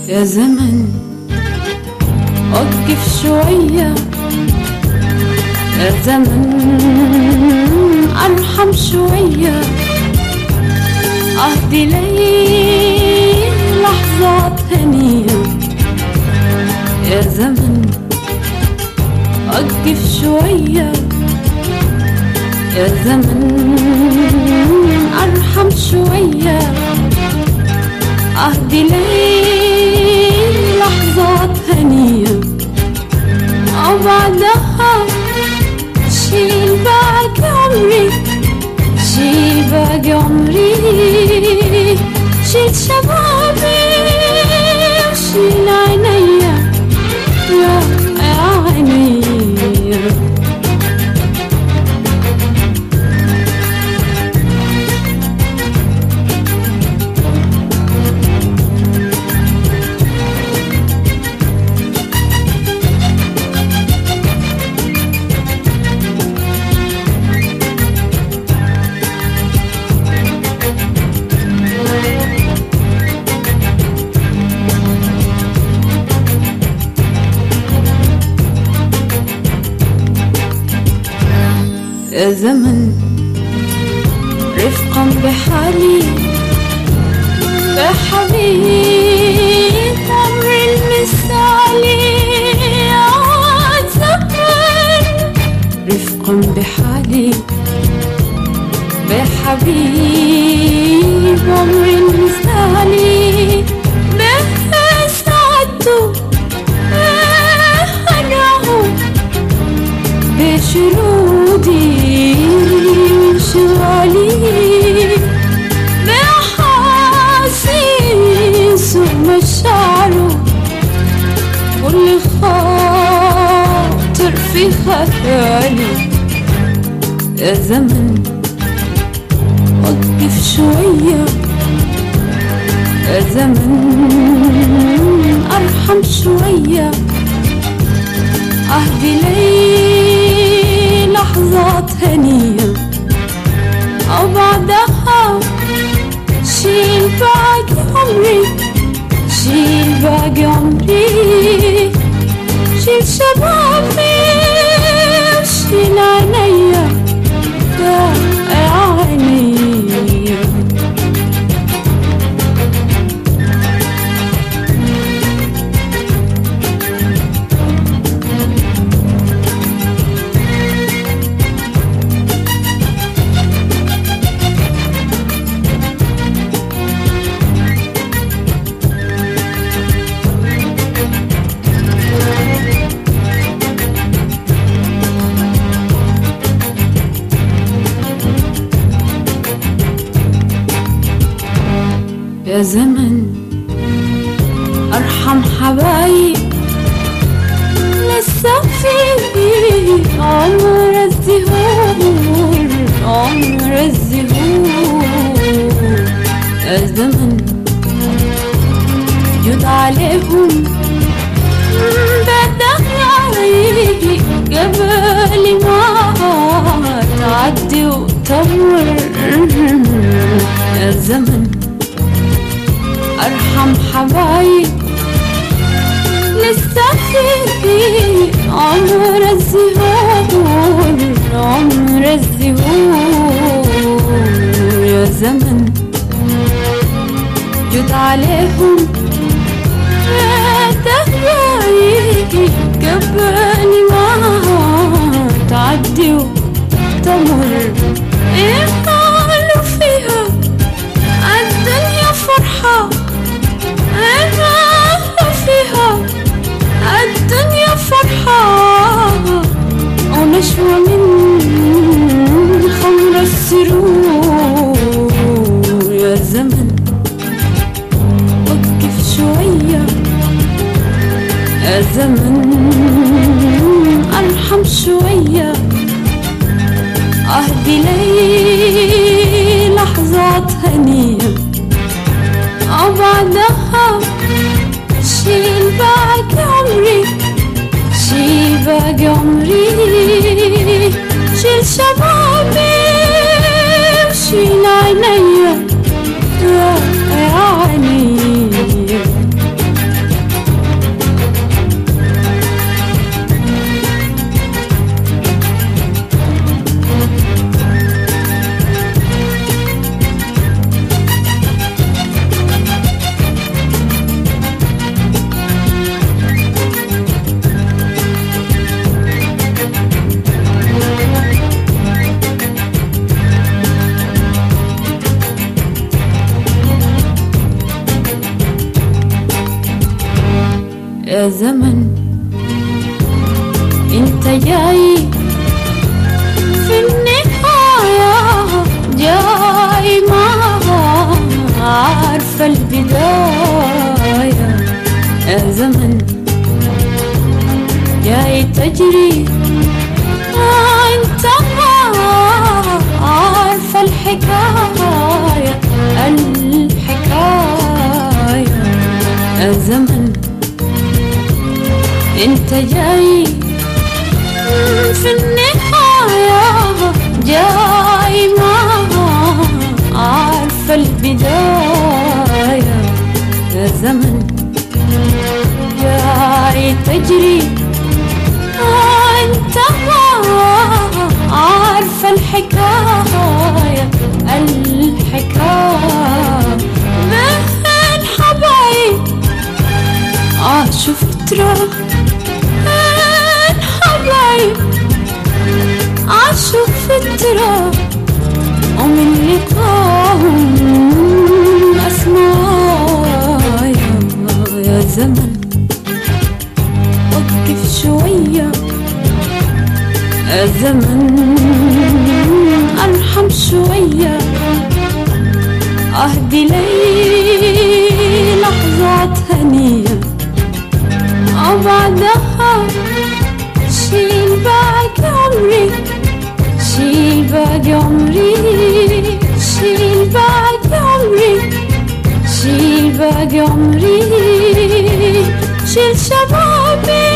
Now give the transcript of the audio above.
يا زمن وقف شوية يا زمن أرحم شوية أهدي لي لحظات هنية يا زمن وقف شوية يا زمن أرحم شوية أهدي لي لحظات هنية وبعدها شيل باقي عمري شيل باقي عمري شيل شبابي وشيل عينيا يا عينيا يا زمن رفقا بحالي بحبيب عمر المثالي يا زمن رفقا بحالي بحبيب عمر المثالي بسعدته أناه بشرودي شوالي بأحاسيس ومشاعره كل خاطر في خيالي يا زمن وقف شوية يا زمن أرحم شوية أهدي لي لحظات هنية أو بعدها شيل باقي عمري شيل باقي عمري شيل شبابي وشيل عينيا يا عينيا يا زمن ارحم حبايب لسه في عمر الزهور عمر الزهور يا زمن جد عليهم بدعي قبل ما تعدي وتمر يا زمن أرحم حبايب لسه في عمر الزهور عمر الزهور يا زمن جد عليهم تهيئي قبل ما تعدي وتمر إيه قالوا فيها الدنيا فرحة أنا فيها الدنيا فرحة ونشوة من خمر السرور يا زمن وقف شوية يا زمن أرحم شوية أهدي لي لحظات هنية وبعدها شيل باقي عمري شيل باقي عمري شيل شبابي وشيل عينيا يا عينيا يا زمن انت جاي في النهاية جاي ما عارفة البداية يا زمن جاي تجري انت ما عارفة الحكاية الحكاية يا زمن انت جاي في النهاية جاي ما عارفة البداية يا زمن جاي تجري انت ما عارفة الحكاية الحكاية بين حبايب عاشوا فترة بين حبايب عاشوا فترة ومن لقاهم أسماء يا زمن وقف شوية يا زمن أرحم شوية أهدي لي لحظات هنية وبعدها شيل باقي عمري شيل باقي عمري شيل باقي عمري شيل باقي عمري شيل شبابي